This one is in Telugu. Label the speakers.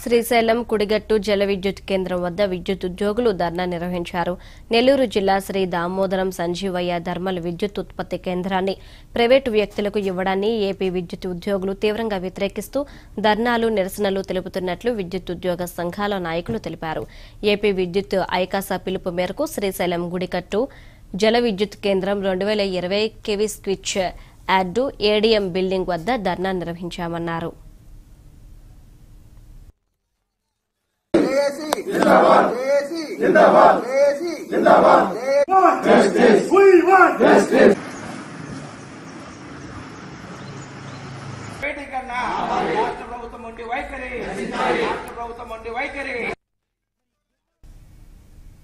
Speaker 1: శ్రీశైలం కుడిగట్టు జల విద్యుత్ కేంద్రం వద్ద విద్యుత్ ఉద్యోగులు ధర్నా నిర్వహించారు నెల్లూరు జిల్లా శ్రీ దామోదరం సంజీవయ్య థర్మల్ విద్యుత్ ఉత్పత్తి కేంద్రాన్ని ప్రైవేటు వ్యక్తులకు ఇవ్వడాన్ని ఏపీ విద్యుత్ ఉద్యోగులు తీవ్రంగా వ్యతిరేకిస్తూ ధర్నాలు నిరసనలు తెలుపుతున్నట్లు విద్యుత్ ఉద్యోగ సంఘాల నాయకులు తెలిపారు ఏపీ విద్యుత్ ఐకాసా పిలుపు మేరకు శ్రీశైలం గుడికట్టు జల విద్యుత్ కేంద్రం రెండు వేల ఇరవై KV switch yard ADM building వద్ద ధర్నా నిర్వహించామన్నారు
Speaker 2: జేఏసీ జిందాబాద్ జేఏసీ జిందాబాద్ జేఏసీ జిందాబాద్
Speaker 3: వేదికన్నా రాష్ట్ర ప్రభుత్వం ఉండి వైఖరి రాష్ట్ర ప్రభుత్వం ఉండి వైఖరి